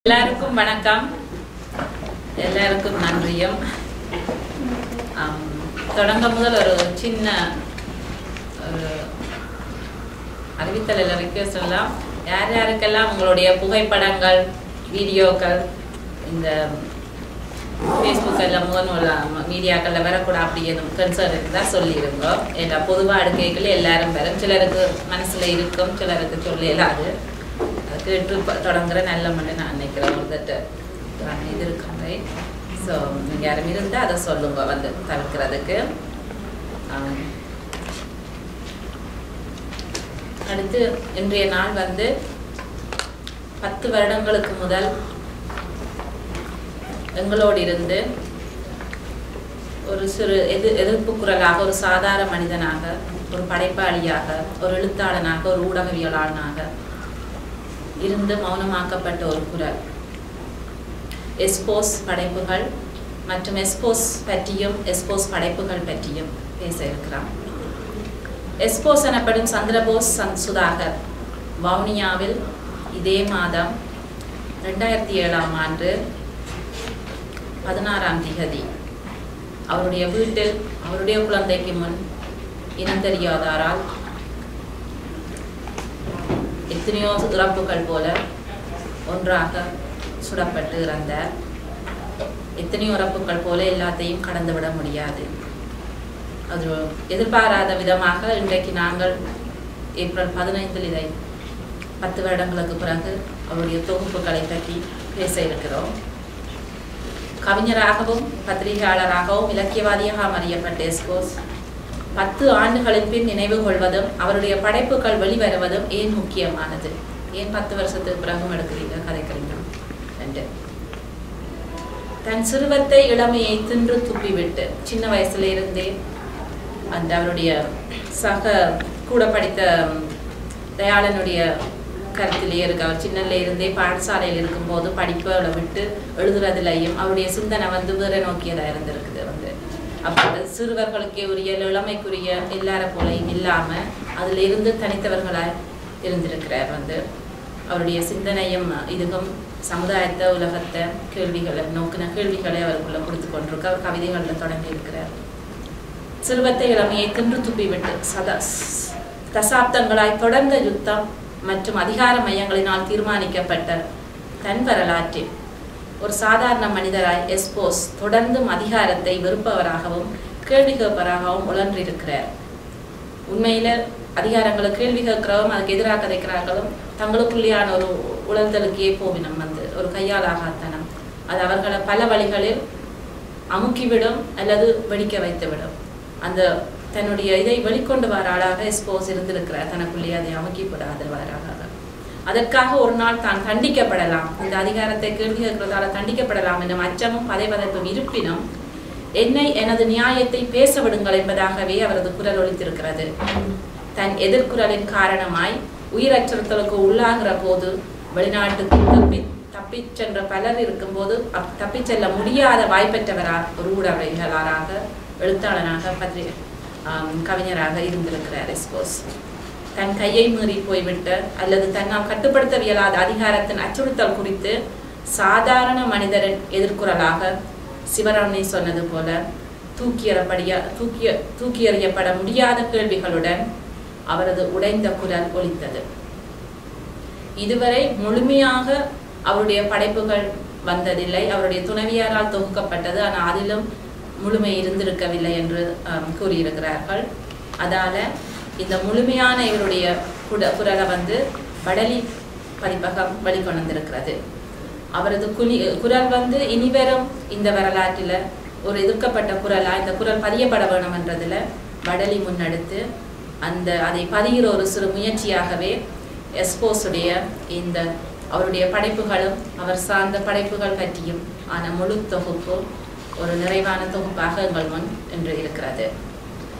எல்லாருக்கும் வணக்கம் எல்லாருக்கும் நன்றியும் ஆம், தொடங்க முதல் ஒரு சின்ன ஒரு அறிவித்தல் இல்லை ரிக்வெஸ்ட் எல்லாம் யார் யாருக்கெல்லாம் உங்களுடைய புகைப்படங்கள் வீடியோக்கள் இந்த ஃபேஸ்புக் எல்லாம் முகநூல் மீடியாக்களில் வரக்கூடாது அப்படி எதுவும் கன்சர்ன் இருந்தால் சொல்லிடுங்க எல்லா பொதுவாக அடுக்கைகள் எல்லாரும் வரும் சிலருக்கு மனசில் இருக்கும் சிலருக்கு சொல்ல இயலாது அது கேட்டு ப- தொடங்குற நல்ல மண்ணு நான் நினைக்கிறேன் ஒரு தட்டு நான் இது இருக்காங்க ஸோ நீங்கள் யாரும் இருந்தால் அதை சொல்லுங்க வந்து தவிர்க்கிறதுக்கு ஆம். அடுத்து இன்றைய நாள் வந்து பத்து வருடங்களுக்கு முதல் எங்களோடு இருந்து ஒரு சிறு எது எதிர்ப்பு குரலாக ஒரு சாதாரண மனிதனாக ஒரு படைப்பாளியாக ஒரு எழுத்தாளனாக ஒரு ஊடகவியலாளனாக இருந்து மௌனமாக்கப்பட்ட ஒரு குரல் எஸ்போஸ் படைப்புகள் மற்றும் எஸ்போஸ் பற்றியும் எஸ்போஸ் படைப்புகள் பற்றியும் பேச இருக்கிறான் எஸ்போஸ் எனப்படும் சந்திரபோஸ் சந் சுதாகர் வவுனியாவில் இதே மாதம் ரெண்டாயிரத்தி ஏழாம் ஆண்டு பதினாறாம் திகதி அவருடைய வீட்டில் அவருடைய குழந்தைக்கு முன் இனம் தெரியாதாரால் எத்தனையோ இறப்புகள் போல ஒன்றாக சுடப்பட்டு இறந்தார் எத்தனையோ இறப்புகள் போல எல்லாத்தையும் கடந்து விட முடியாது அது எதிர்பாராத விதமாக இன்றைக்கு நாங்கள் ஏப்ரல் பதினைந்தில் இதை பத்து வருடங்களுக்கு பிறகு அவருடைய தொகுப்புகளை பற்றி பேச இருக்கிறோம் கவிஞராகவும் பத்திரிகையாளராகவும் இலக்கியவாதியாக அறியப்பட்ட எஸ்கோஸ் பத்து ஆண்டுகளின் பின் நினைவு கொள்வதும் அவருடைய படைப்புகள் வெளிவருவதும் ஏன் முக்கியமானது ஏன் பத்து வருஷத்துக்கு பிறகும் எடுக்கிறீங்க கதைக்கிறீங்க என்று தன் சிறுவத்தை இளமையை தின்று துப்பிவிட்டு சின்ன வயசுல இருந்தே அந்த அவருடைய சக கூட படித்த ம், தயாளனுடைய கருத்திலே இருக்கு அவர் சின்னல இருந்தே பாடசாலையில் இருக்கும்போது படிப்பை விட்டு எழுதுறதுலையும் அவருடைய சிந்தனை வந்து வேற நோக்கியதா இருந்திருக்குது வந்து அப்போ சிறுவர்களுக்கே உரிய இளமைக்குரிய எல்லார போலையும் இல்லாம அதுல இருந்து தனித்தவர்களாய் இருந்திருக்கிறார் வந்து அவருடைய சிந்தனையும் இதுவும் சமுதாயத்தை உலகத்தை கேள்விகளை நோக்கின கேள்விகளை அவருக்குள்ள கொடுத்து கொண்டிருக்க அவர் கவிதைகளில் தொடங்கி இருக்கிறார் சிறுவத்தை இளமையை தின்று துப்பிவிட்டு சதா தசாப்தங்களாய் தொடர்ந்த யுத்தம் மற்றும் அதிகார மையங்களினால் தீர்மானிக்கப்பட்ட தன் வரலாற்றில் ஒரு சாதாரண மனிதராய் எஸ்போஸ் தொடர்ந்தும் அதிகாரத்தை வெறுப்பவராகவும் கேள்வி கேட்பவராகவும் உழன்றிருக்கிறார் உண்மையில அதிகாரங்களை கேள்வி கேட்கிறவங்க அதுக்கு எதிராக கதைக்கிறார்களும் தங்களுக்குள்ளேயான ஒரு உழல்தலுக்கே போவினம் வந்து ஒரு கையாலாகாத்தனம் அது அவர்களை பல வழிகளில் அமுக்கிவிடும் அல்லது வெடிக்க வைத்துவிடும் அந்த தன்னுடைய இதை வெளிக்கொண்டு வர ஆளாக எஸ்போஸ் இருந்திருக்கிறார் தனக்குள்ளே அதை அமுக்கி விடாதவராக அதற்காக ஒரு நாள் தான் தண்டிக்கப்படலாம் இந்த அதிகாரத்தை கேள்வி கேட்கிறதால தண்டிக்கப்படலாம் என்ற அச்சமும் பதைபதைப்பும் இருப்பினும் என்னை எனது நியாயத்தை பேச விடுங்கள் என்பதாகவே அவரது குரல் ஒலித்திருக்கிறது தன் எதிர்குரலின் காரணமாய் உயிர் அச்சுறுத்தலுக்கு உள்ளாகிற போது வெளிநாட்டுக்கு தப்பி தப்பிச் சென்ற பலர் இருக்கும்போது அப்- தப்பிச் செல்ல முடியாத வாய்ப்பற்றவரா ஒரு ஊடகவியலாளராக எழுத்தாளனாக பத்திரிகை ஆம், கவிஞராக இருந்திருக்கிறார் எஸ்போஸ் தன் கையை மீறி போய்விட்ட அல்லது தன்னால் கட்டுப்படுத்தவியலாத அதிகாரத்தின் அச்சுறுத்தல் குறித்து சாதாரண மனிதரின் எதிர்குரலாக சிவராமனை சொன்னது போல தூக்கி எறப்படிய தூக்கி தூக்கி எறியப்பட முடியாத கேள்விகளுடன் அவரது உடைந்த குரல் ஒலித்தது இதுவரை முழுமையாக அவருடைய படைப்புகள் வந்ததில்லை அவருடைய துணைவியாரால் தொகுக்கப்பட்டது ஆனால் அதிலும் முழுமை இருந்திருக்கவில்லை என்று ஆம், கூறியிருக்கிறார்கள் அதால இந்த முழுமையான இவருடைய குட குரலை வந்து வடலி பதிப்பகம் வெளிக்கொண்டு வந்திருக்கிறது அவரது குலி குரல் வந்து இனிவரும் இந்த வரலாற்றில் ஒரு எதிர்க்கப்பட்ட குரலா இந்த குரல் பதியப்பட வேணும் என்றதுல வடலி முன்னெடுத்து அந்த அதை பதிகிற ஒரு சிறு முயற்சியாகவே எஸ்போஸுடைய இந்த அவருடைய படைப்புகளும் அவர் சார்ந்த படைப்புகள் பற்றியும் ஆன முழு தொகுப்பு ஒரு நிறைவான தொகுப்பாக எங்கள் முன் இன்று இருக்கிறது